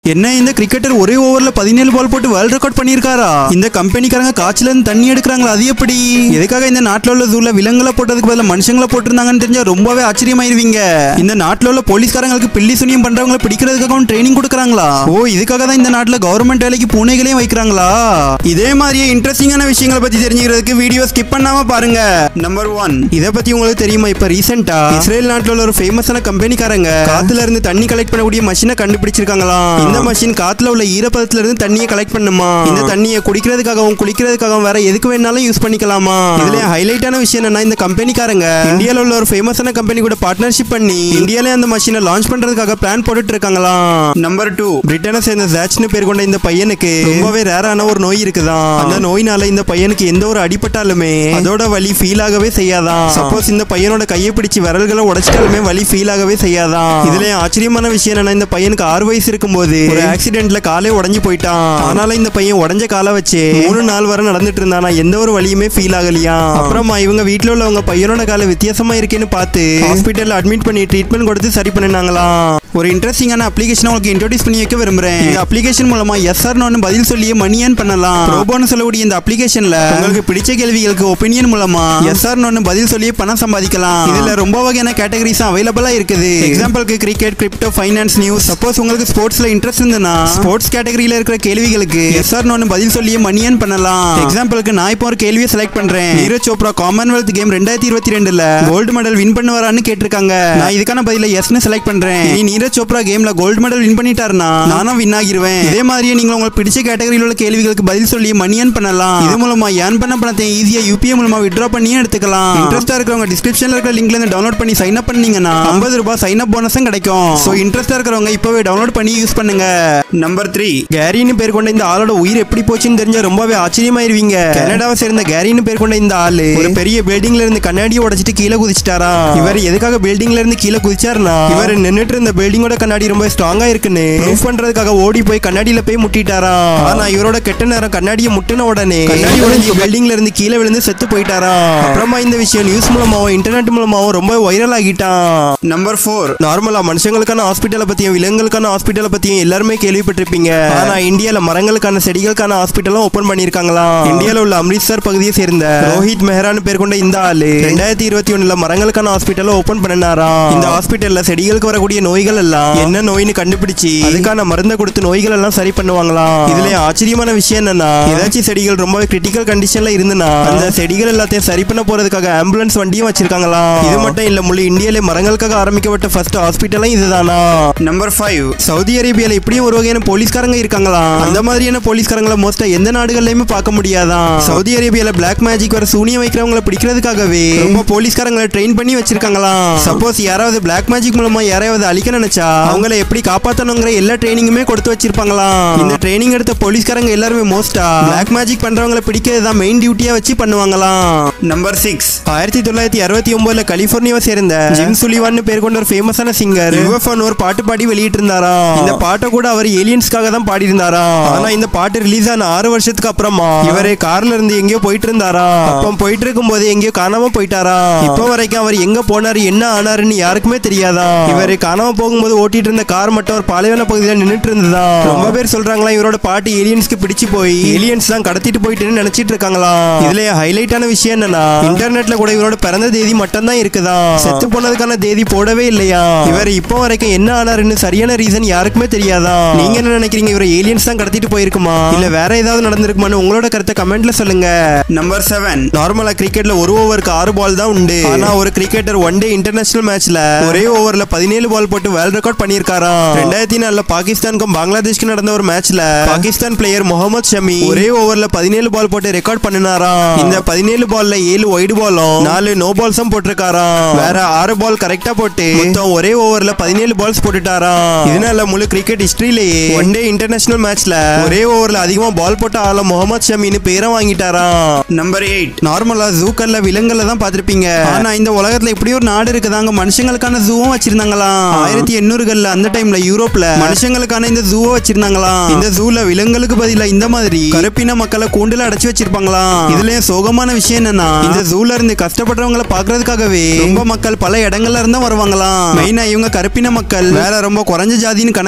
என்ன இந்த கிரிக்கெட்டர் ஒரே ஓவர்ல பதினேழு பால் போட்டு வேர்ல்ட் ரெக்கார்ட் பண்ணியிருக்காரா இந்த கம்பெனிக்காரங்க காய்ச்சல இருந்து தண்ணி எடுக்கிறாங்களா அது எப்படி எதுக்காக இந்த நாட்டுல உள்ள ஜூல விலங்குகளை போட்டதுக்கு பதிலா மனுஷங்களை போட்டிருந்தாங்கன்னு தெரிஞ்சா ரொம்பவே ஆச்சரியமாயிருவீங்க இந்த நாட்டுல உள்ள போலீஸ்காரங்களுக்கு பில்லி சுனியம் பண்றவங்களை பிடிக்கிறதுக்காகவும் ட்ரைனிங் கொடுக்குறாங்களா ஓ இதுக்காக தான் இந்த நாட்டுல கவர்மெண்ட் வேலைக்கு பூனைகளையும் வைக்கிறாங்களா இதே மாதிரியே இன்ட்ரெஸ்டிங்கான விஷயங்களை பத்தி தெரிஞ்சுக்கிறதுக்கு வீடியோ ஸ்கிப் பண்ணாம பாருங்க நம்பர் ஒன் இதை பத்தி உங்களுக்கு தெரியுமா இப்ப ரீசெண்டா இஸ்ரேல் நாட்டுல உள்ள ஒரு ஃபேமஸான கம்பெனிக்காரங்க காத்துல இருந்து தண்ணி கலெக்ட் பண்ணக்கூடிய மஷினை கண்டுபிடிச்சிருக்காங்களாம் இந்த மஷின் காத்துல உள்ள ஈரப்பதத்துல இருந்து தண்ணியை கலெக்ட் பண்ணுமா இந்த தண்ணியை குடிக்கிறதுக்காகவும் குளிக்கிறதுக்காகவும் வேற எதுக்கு வேணாலும் யூஸ் பண்ணிக்கலாமா இதுல ஹைலைட்டான விஷயம் என்னன்னா இந்த கம்பெனிக்காரங்க இந்தியால உள்ள ஒரு ஃபேமஸான கம்பெனி கூட பார்ட்னர்ஷிப் பண்ணி இந்தியால அந்த மஷினை லான்ச் பண்றதுக்காக பிளான் போட்டுட்டு இருக்காங்களாம் நம்பர் டூ பிரிட்டனை சேர்ந்த ஜாச்னு பேர் கொண்ட இந்த பையனுக்கு ரொம்பவே ரேரான ஒரு நோய் இருக்குதாம் அந்த நோயினால இந்த பையனுக்கு எந்த ஒரு அடிபட்டாலுமே அதோட வலி ஃபீல் ஆகவே செய்யாதான் சப்போஸ் இந்த பையனோட கையை பிடிச்சு விரல்களை உடைச்சிட்டாலுமே வலி ஃபீல் ஆகவே செய்யாதான் இதுல ஆச்சரியமான விஷயம் என்னன்னா இந்த பையனுக்கு ஆறு வயசு இருக்கும்போது ஒரு ஆக்சிடென்ட்ல காலே உடைஞ்சு போயிட்டான் ஆனாலும் இந்த பையன் உடைஞ்ச காலை வச்சு மூணு நாள் வரை நடந்துட்டு இருந்தானா எந்த ஒரு வலியுமே ஃபீல் ஆகலையா அப்புறமா இவங்க வீட்ல உள்ளவங்க பையனோட காலை வித்தியாசமா இருக்கேன்னு பார்த்து ஹாஸ்பிட்டல்ல அட்மிட் பண்ணி ட்ரீட்மெண்ட் கொடுத்து சரி பண்ணினாங்களாம் ஒரு இன்ட்ரெஸ்டிங்கான அப்ளிகேஷன் உங்களுக்கு இன்ட்ரோடியூஸ் பண்ணி வைக்க விரும்புறேன் இந்த அப்ளிகேஷன் மூலமா எஸ் ஆர் ஒன்னு பதில் சொல்லியே மணி ஏர்ன் பண்ணலாம் ரோபோன்னு சொல்லக்கூடிய இந்த அப்ளிகேஷன்ல உங்களுக்கு பிடிச்ச கேள்விகளுக்கு ஒப்பீனியன் மூலமா எஸ் ஆர் ஒன்னு பதில் சொல்லியே பணம் சம்பாதிக்கலாம் இதுல ரொம்ப வகையான கேட்டகரிஸ் அவைலபிளா இருக்குது எக்ஸாம்பிளுக்கு cricket crypto finance news suppose உங்களுக்கு ஸ்போர்ட்ஸ்ல இன்ட்ரெஸ்ட் இருந்ததுன்னா ஸ்போர்ட்ஸ் கேட்டகரியில இருக்கிற கேள்விகளுக்கு எஸ் ஆர் ஒன்னு பதில் சொல்லியே மணி ஏர்ன் பண்ணலாம் எக்ஸாம்பிளுக்கு நான் இப்போ ஒரு கேள்வியை செலக்ட் பண்றேன் நீரஜ் சோப்ரா காமன்வெல்த் கேம் ரெண்டாயிரத்தி இருபத்தி ரெண்டுல கோல்டு மெடல் வின் பண்ணுவாரான்னு கேட்டிருக்காங்க நான் இதுக்கான பதில எஸ்னு செலக்ட் பண்றேன் இனி நீரஜ் சோப்ரா கேம்ல கோல்டு மெடல் வின் பண்ணிட்டாருன்னா நானும் வின் ஆகிருவேன் இதே மாதிரியே நீங்க உங்களுக்கு பிடிச்ச கேட்டகரியில் உள்ள கேள்விகளுக்கு பதில் சொல்லி மணி ஏர்ன் பண்ணலாம் இது மூலமா ஏர்ன் பண்ண பணத்தை ஈஸியா யூபிஐ மூலமா வித்ட்ரா பண்ணியும் எடுத்துக்கலாம் இன்ட்ரெஸ்டா இருக்கிறவங்க டிஸ்கிரிப்ஷன்ல இருக்கிற லிங்க்ல இருந்து டவுன்லோட் பண்ணி சைன் அப் பண்ணீங்கன்னா 50 ரூபாய் சைன் அப் போனஸும் கிடைக்கும் சோ இன்ட்ரெஸ்டா இருக்கிறவங்க இப்பவே டவுன்லோட் பண்ணி யூஸ் பண்ணுங்க நம்பர் த்ரீ கேரின்னு பேர் கொண்ட இந்த ஆளோட உயிர் எப்படி போச்சுன்னு தெரிஞ்சா ரொம்பவே ஆச்சரியமாயிருவீங்க கனடாவை சேர்ந்த கேரின்னு பேர் கொண்ட இந்த ஆளு ஒரு பெரிய பில்டிங்ல இருந்து கண்ணாடியை உடைச்சிட்டு கீழே குதிச்சிட்டாரா இவர் எதுக்காக பில்டிங்ல இருந்து கீழே குதிச்சாருன்னா இவர் நின்னுட்டு இருந்த பில்டிங்கோட கண்ணாடி ரொம்ப ஸ்ட்ராங்கா இருக்குன்னு ப்ரூஃப் பண்றதுக்காக ஓடி போய் கண்ணாடியில போய் முட்டிட்டாரா ஆனா இவரோட கெட்ட நேரம் கண்ணாடியை முட்டின உடனே கண்ணாடி உடைஞ்சு பில்டிங்ல இருந்து கீழே விழுந்து செத்து போயிட்டாரா அப்புறமா இந்த விஷயம் நியூஸ் மூலமாவும் இன்டர்நெட் மூலமாவும் ரொம்ப வைரல் ஆகிட்டான் நம்பர் ஃபோர் நார்மலா மனுஷங்களுக்கான ஹாஸ்பிட்டலை பத்தியும் விலங்குகளுக்கான ஹாஸ்பிட்டலை பத்தியும் எல்லாருமே கேள்விப்பட்டிருப்பீங்க ஆனா இந்தியால மரங்களுக்கான செடிகளுக்கான ஹாஸ்பிட்டலும் ஓபன் பண்ணிருக்காங்களாம் இந்தியால உள்ள அம்ரித்சர் பகுதியை சேர்ந்த ரோஹித் மெஹரான்னு பேர் கொண்ட இந்த ஆளு ரெண்டாயிரத்தி இருபத்தி ஒண்ணுல மரங்களுக்கான ஹாஸ்பிட்டலும் ஓபன் பண்ணினாராம் இந்த ஹாஸ்பிட்டல்ல செடிகளுக்கு வரக்கூடிய நோய்கள் எல்லாம் என்ன நோய்னு கண்டுபிடிச்சு அதுக்கான மருந்தை கொடுத்து நோய்கள் எல்லாம் சரி பண்ணுவாங்களாம் இதுல ஆச்சரியமான விஷயம் என்னன்னா ஏதாச்சும் செடிகள் ரொம்ப கிரிட்டிக்கல் கண்டிஷன்ல இருந்துன்னா அந்த செடிகள் எல்லாத்தையும் சரி பண்ண போறதுக்காக ஆம்புலன்ஸ் வண்டியும் வச்சிருக்காங்களாம் இது மட்டும் இல்ல முழு இந்தியால மரங்களுக்காக ஆரம்பிக்கப்பட்ட ஃபர்ஸ்ட் ஹாஸ்பிட்டலும் இதுதானா நம்பர் ஃபைவ் சவுதி அரேபியால இப்படியும் ஒரு வகையான போலீஸ்காரங்க இருக்காங்களாம் அந்த மாதிரியான போலீஸ்காரங்களை மோஸ்டா எந்த நாடுகள்லயுமே பார்க்க முடியாதான் சவுதி அரேபியால பிளாக் மேஜிக் வர சூனியம் வைக்கிறவங்களை பிடிக்கிறதுக்காகவே ரொம்ப போலீஸ்காரங்களை ட்ரெயின் பண்ணி வச்சிருக்காங்களாம் சப்போஸ் யாராவது பிளாக் மேஜிக் மூலமா யாராவது அழிக்க நினைச்சா அவங்கள எப்படி காப்பாத்தணுங்கிற எல்லா ட்ரைனிங்குமே கொடுத்து வச்சிருப்பாங்களாம் இந்த ட்ரைனிங் எடுத்த போலீஸ்காரங்க எல்லாருமே மோஸ்டா பிளாக் மேஜிக் பண்றவங்களை பிடிக்கிறது தான் மெயின் டியூட்டியா வச்சு பண்ணுவாங்களாம் நம்பர் சிக்ஸ் ஆயிரத்தி தொள்ளாயிரத்தி அறுபத்தி ஒன்பதுல கலிபோர்னியாவை சேர்ந்த ஜிம் சுலிவான்னு பேர் கொண்ட ஒரு ஃபேமஸான சிங்கர் யுஎஃப்என் ஒரு பாட்டு பாடி வெளியிட்டு இருந்தாராம் இந்த பாட்டை கூட அவர் ஏலியன்ஸ்க்காக தான் பாடி இருந்தாராம் ஆனா இந்த பாட்டு ரிலீஸ் ஆன ஆறு வருஷத்துக்கு அப்புறமா இவரே கார்ல இருந்து எங்கேயோ போயிட்டு இருந்தாராம் அப்போ போயிட்டு இருக்கும் போது எங்கேயோ காணாம போயிட்டாராம் இப்போ வரைக்கும் அவர் எங்க போனாரு என்ன ஆனாருன்னு யாருக்குமே தெரியாதாம் இவரு காணாம போகும்போது ஓட்டிட்டு இருந்த கார் மட்டும் ஒரு பாலைவன பகுதியில நின்னுட்டு இருந்ததா ரொம்ப பேர் சொல்றாங்களா இவரோட பாட்டு ஏலியன்ஸ்க்கு பிடிச்சு போய் ஏலியன்ஸ் தான் கடத்திட்டு போயிட்டுன்னு நினைச்சிட்டு இருக்காங்களாம் இதுல ஹைலைட்டான விஷயம் என்னன்னா இன்டர்நெட்ல கூட இவரோட பிறந்த தேதி மட்டும் தான் இருக்குதா செத்து போனதுக்கான தேதி போடவே இல்லையா இவர் இப்போ வரைக்கும் என்ன ஆனாருன்னு சரியான ரீசன் யாருக்குமே தெரியாதா நீங்க என்ன நினைக்கிறீங்க இவரை ஏலியன்ஸ் தான் கடத்திட்டு போயிருக்குமா இல்ல வேற ஏதாவது நடந்திருக்குமான்னு உங்களோட கருத்தை கமெண்ட்ல சொல்லுங்க நம்பர் செவன் நார்மலா கிரிக்கெட்ல ஒரு ஓவருக்கு ஆறு பால் தான் உண்டு ஆனா ஒரு கிரிக்கெட்டர் ஒன் டே இன்டர்நேஷனல் மேட்ச்ல ஒரே ஓவர்ல பதினேழு பால் போட்டு வேர்ல்ட் ரெக்கார்ட் பண்ணியிருக்காராம் ரெண்டாயிரத்தி நாலுல பாகிஸ்தானுக்கும் பங்களாதேஷ்க்கும் நடந்த ஒரு மேட்ச்ல பாகிஸ்தான் பிளேயர் முகமது ஷமி ஒரே ஓவர்ல பதினேழு பால் போட்டு ரெக்கார்ட் பண்ணினாராம் இந்த பதினேழு பால்ல ஏழு ஒயிட் பாலும் நாலு நோ பால்ஸும் போட்டிருக்காராம் வேற ஆறு பால் கரெக்டா போட்டு மொத்தம் ஒரே ஓவர்ல பதினேழு பால்ஸ் போட்டுட்டாராம் இதனால முழு கிரிக்கெட் ஹிஸ்டரியிலேயே ஒன் டே இன்டர்நேஷனல் மேட்ச்ல ஒரே ஓவர்ல அதிகமா பால் போட்ட ஆள முகமது ஷமின்னு பேரை வாங்கிட்டாராம் நம்பர் எயிட் நார்மலா ஜூக்கல்ல விலங்குல தான் பார்த்திருப்பீங்க ஆனா இந்த உலகத்துல இப்படி ஒரு நாடு இருக்குதாங்க மனுஷங்களுக்கான ஜூவும் வச்சிருந்தாங்களாம் ஆயிரத்தி எண்ணூறுகள்ல அந்த டைம்ல யூரோப்ல மனுஷங்களுக்கான இந்த ஜூவை வச்சிருந்தாங்களாம் இந்த ஜூல விலங்குகளுக்கு பதிலா இந்த மாதிரி கருப்பின மக்களை கூண்டுல அடைச்சு வச்சிருப்பாங்களாம் இதுலயும் சோகமான விஷயம் என்னன்னா இந்த ஜூல இருந்து கஷ்டப்படுறவங்களை பாக்குறதுக்காகவே ரொம்ப மக்கள் பல இடங்கள்ல இருந்தா வருவாங்களாம் மெயினா இவங்க கருப்பின மக்கள் வேற ரொம்ப குறைஞ்ச ஜாதின்னு கணக்கு பண்ணி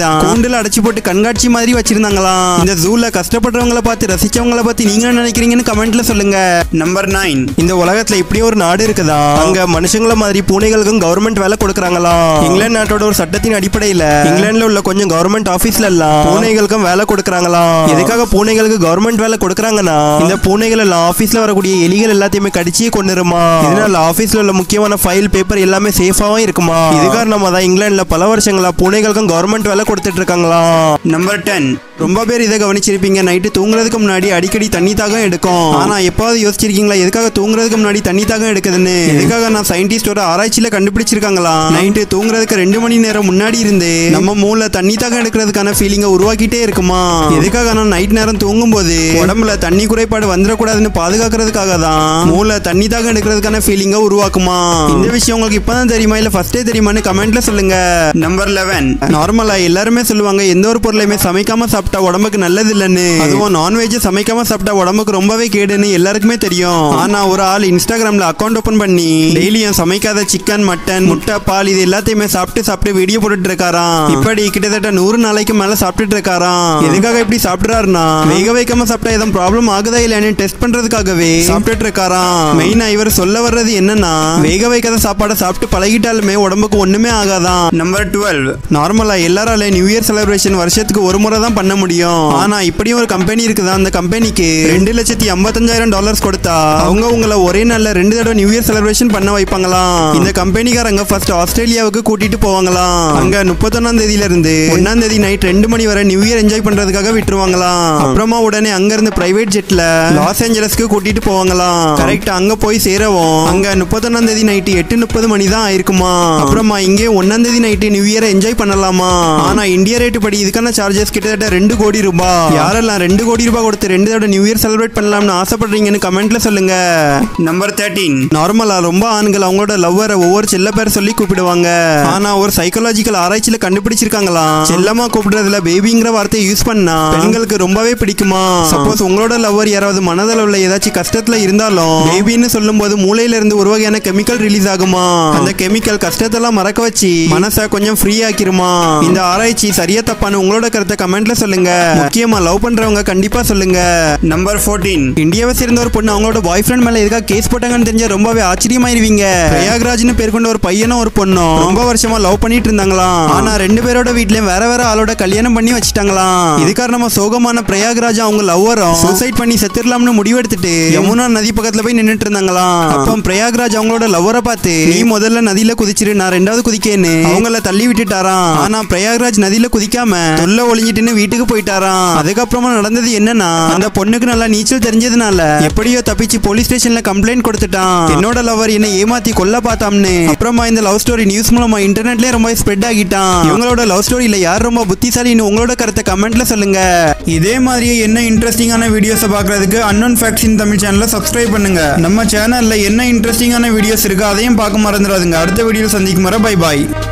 தான் கூண்டுல அடைச்சு போட்டு கண்காட்சி மாதிரி வச்சிருந்தாங்களாம் இந்த ஜூல கஷ்டப்படுறவங்கள பார்த்து ரசிச்சவங்கள பத்தி நீங்க என்ன நினைக்கிறீங்கன்னு கமெண்ட்ல சொல்லுங்க நம்பர் நைன் இந்த உலகத்துல இப்படி ஒரு நாடு இருக்குதா அங்க மனுஷங்கள மாதிரி பூனைகளுக்கும் கவர்மெண்ட் வேலை கொடுக்கறாங்களாம் இங்கிலாந்து நாட்டோட ஒரு சட்டத்தின் அடிப்படையில இங்கிலாந்துல உள்ள கொஞ்சம் கவர்மெண்ட் ஆபீஸ்ல எல்லாம் பூனைகளுக்கும் வேலை கொடுக்கறாங்களாம் எதுக்காக பூனைகளுக்கு கவர்மெண்ட் வேலை கொடுக்கறாங்கன்னா இந்த பூனைகள் எல்லாம் ஆபீஸ்ல வரக்கூடிய எலிகள் எல்லாத்தையுமே கடிச்சே கொண்டுருமா இதனால ஆபீஸ்ல உள்ள முக்கியமான ஃபைல் பேப்பர் எல்லாமே சேஃபாவும் இருக்குமா இது காரணமா தான் இங்கிலாந்துல பல வருஷங்களா பூனைகளுக்கும் கவர்மெண்ட் வேலை கொடுத்துட்டு இருக்காங்களாம் நம்பர் டென் ரொம்ப பேர் இதை கவனிச்சிருப்பீங்க நைட்டு தூங்குறதுக்கு முன்னாடி அடிக்கடி தண்ணி தாகம் எடுக்கும் ஆனா எப்பாவது யோசிச்சிருக்கீங்களா எதுக்காக தூங்குறதுக்கு முன்னாடி தண்ணி தாகம் எடுக்குதுன்னு எதுக்காக நான் சயின்டிஸ்டோட ஆராய்ச்சியில கண்டுபிடிச்சிருக்காங்களா நைட்டு தூங்குறதுக்கு ரெண்டு மணி நேரம் முன்னாடி இருந்து நம்ம மூளை தண்ணி தாகம் எடுக்கிறதுக்கான ஃபீலிங்கை உருவாக்கிட்டே இருக்குமா எதுக்காக நான் நைட் நேரம் தூங்கும் போது உடம்புல தண்ணி குறைபாடு வந்துடக்கூடாதுன்னு பாதுகாக்கிறதுக்காக தான் மூளை தண்ணி தாகம் எடுக்கிறதுக்கான ஃபீலிங்கை உருவாக்குமா இந்த விஷயம் உங்களுக்கு இப்பதான் தெரியுமா இல்ல ஃபர்ஸ்டே தெரியுமான்னு கமெண்ட்ல சொல்லுங்க நம்பர் லெவன் நார்மலா எல்லாருமே சொல்லுவாங்க எந்த ஒரு பொருளையுமே சமைக்காம சாப்பிட்டா உடம்புக்கு நல்லது இல்லைன்னு அதுவும் நான்வெஜ் சமைக்காம சாப்பிட்டா உடம்புக்கு ரொம்பவே கேடுன்னு எல்லாருக்குமே தெரியும் ஆனா ஒரு ஆள் இன்ஸ்டாகிராம்ல அக்கௌண்ட் ஓபன் பண்ணி டெய்லியும் சமைக்காத சிக்கன் மட்டன் முட்டை பால் இது எல்லாத்தையுமே சாப்பிட்டு சாப்பிட்டு வீடியோ போட்டுட்டு இருக்காராம் இப்படி கிட்டத்தட்ட நூறு நாளைக்கு மேல சாப்பிட்டுட்டு இருக்காராம் எதுக்காக இப்படி சாப்பிடுறாருன்னா வேக வைக்காம சாப்பிட்டா எதுவும் ப்ராப்ளம் ஆகுதா இல்லையான்னு டெஸ்ட் பண்றதுக்காகவே சாப்பிட்டுட்டு இருக்காராம் மெயினா இவர் சொல்ல வர்றது என்னன்னா வேக வைக்காத சாப்பாடை சாப்பிட்டு பழகிட்டாலுமே உடம்புக்கு ஒண்ணுமே ஆகாதான் நம்பர் டுவெல் நார்மலா எல்லாரால நியூ இயர் செலிப்ரேஷன் வருஷத்துக்கு ஒரு முறை தான் பண்ண முடியும் ஆனா இப்படியும் ஒரு கம்பெனி இருக்குதா அந்த கம்பெனிக்கு ரெண்டு லட்சத்தி ஐம்பத்தஞ்சாயிரம் டாலர்ஸ் கொடுத்தா அவங்க உங்களை ஒரே நாள்ல ரெண்டு தடவை நியூ இயர் செலிப்ரேஷன் பண்ண வைப்பாங்களாம் இந்த கம்பெனிக்காரங்க ஃபர்ஸ்ட் ஆஸ்திரேலியாவுக்கு கூட்டிட்டு போவாங்களாம் அங்க முப்பத்தொன்னாம் தேதியில இருந்து ஒன்னாம் தேதி நைட் ரெண்டு மணி வரை நியூ இயர் என்ஜாய் பண்றதுக்காக விட்டுருவாங்களாம் அப்புறமா உடனே அங்க இருந்து பிரைவேட் ஜெட்ல லாஸ் ஏஞ்சலஸ்க்கு கூட்டிட்டு போவாங்களாம் கரெக்ட் அங்க போய் சேரவும் அங்க முப்பத்தொன்னாம் தேதி நைட்டு எட்டு முப்பது மணி தான் ஆயிருக்குமா அப்புறமா இங்கே ஒன்னாம் தேதி நைட்டு நியூ இயரை என்ஜாய் பண்ணலாமா ஆனா இந்தியா ரேட் படி இதுக்கான சார்ஜஸ் கிட்டத்தட்ட ரெண்டு கோடி ரூபாய் யாரெல்லாம் ரெண்டு கோடி ரூபாய் கொடுத்து ரெண்டு தடவை நியூ இயர் செலிப்ரேட் பண்ணலாம்னு ஆசைப்படுறீங்கன்னு கமெண்ட்ல சொல்லுங்க நம்பர் தேர்ட்டீன் நார்மலா ரொம்ப ஆண்கள் அவங்களோட லவ்வரை ஒவ்வொரு செல்ல பேர் சொல்லி கூப்பிடுவாங்க ஆனா ஒரு சைக்காலஜிக்கல் ஆராய்ச்சியில கண்டுபிடிச்சிருக்காங்களாம் செல்லமா கூப்பிடுறதுல பேபிங்கிற வார்த்தையை யூஸ் பண்ணா பெண்களுக்கு ரொம்பவே பிடிக்குமா சப்போஸ் உங்களோட லவ்வர் யாராவது மனதளவுல ஏதாச்சும் கஷ்டத்துல இருந்தாலும் பேபின்னு சொல்லும்போது மூளையில இருந்து ஒரு வகையான கெமிக்கல் ரிலீஸ் ஆகுமா அந்த கெமிக்கல் கஷ்டத்தெல்லாம் மறக்க வச்சு மனசை கொஞ்சம் ஃப்ரீ ஆக்கிருமா இந்த ஆராய்ச்சி சரியா தப்பான்னு உங்களோட கருத்தை கமெண்ட்ல சொல்லுங்க முக்கியமா லவ் பண்றவங்க கண்டிப்பா சொல்லுங்க நம்பர் 14 இந்தியாவை சேர்ந்த ஒரு பொண்ணு அவங்களோட பாய் ஃப்ரெண்ட் மேல எதுக்காக கேஸ் போட்டாங்கன்னு தெரிஞ்சா ரொம்பவே ஆச்சரியமாயிருவீங்க பிரயாக்ராஜ்னு பேர் கொண்ட ஒரு பையனும் ஒரு பொண்ணும் ரொம்ப வருஷமா லவ் பண்ணிட்டு இருந்தாங்களாம் ஆனா ரெண்டு பேரோட வீட்லயும் வேற வேற ஆளோட கல்யாணம் பண்ணி வச்சிட்டாங்களாம் இது காரணமா சோகமான பிரயாக்ராஜ் அவங்க லவ்வரும் சூசைட் பண்ணி செத்துடலாம்னு முடிவெடுத்துட்டு யமுனா நதி பக்கத்துல போய் நின்னுட்டு இருந்தாங்களாம் அப்போ பிரயாக்ராஜ் அவங்களோட லவ்வரை பார்த்து நீ முதல்ல நதியில குதிச்சிரு நான் ரெண்டாவது குதிக்கேன்னு அவங்கள தள்ளி விட்டுட்டாராம் ஆனா பிரயாக்ராஜ் நதியில குதிக்காம தொல்ல ஒளிஞ்சிட்டுன்னு வீட்டுக்கு போயிட்டாராம் அதுக்கப்புறமா நடந்தது என்னன்னா அந்த பொண்ணுக்கு நல்லா நீச்சல் தெரிஞ்சதுனால எப்படியோ தப்பிச்சு போலீஸ் ஸ்டேஷன்ல கம்ப்ளைண்ட் கொடுத்துட்டான் என்னோட லவர் என்ன ஏமாத்தி கொல்ல பார்த்தாம்னு அப்புறமா இந்த லவ் ஸ்டோரி நியூஸ் மூலமா இன்டர்நெட்லயே ரொம்ப ஸ்ப்ரெட் ஆகிட்டான் இவங்களோட லவ் ஸ்டோரியில யார் ரொம்ப புத்திசாலின்னு உங்களோட கருத்தை கமெண்ட்ல சொல்லுங்க இதே மாதிரியே என்ன இன்ட்ரெஸ்டிங்கான வீடியோஸை பார்க்கறதுக்கு அன்னோன் ஃபேக்ட்ஸ் இன் தமிழ் சேனலை சப்ஸ்கிரைப் பண்ணுங்க நம்ம சேனல்ல என்ன இன்ட்ரெஸ்டிங்கான வீடியோஸ் இருக்கு அதையும் பார்க்க மறந்துடாதுங்க அடுத்த வீடியோ சந்திக்கும் வரை பை பாய்